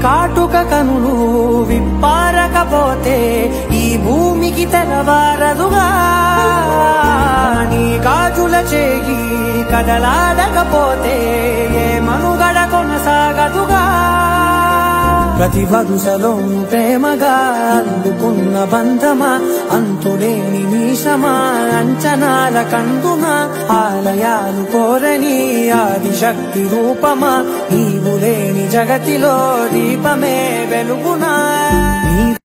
కాటుక కనులు విప్పారకపోతే ఈ భూమికి తెలవారదుగా నీ గాజుల చేయి కదలాడకపోతే ఏ మనుగడ కొనసాగదుగా ప్రతి వరుసలోను ప్రేమగా అందుకున్న బంధమా అంతులేని మీసమా అంచనాల కందున ఆలయాలు కోరని ఆదిశక్తి రూపమా నీవు లేని జగతిలో దీపమే వెలుగునా నీ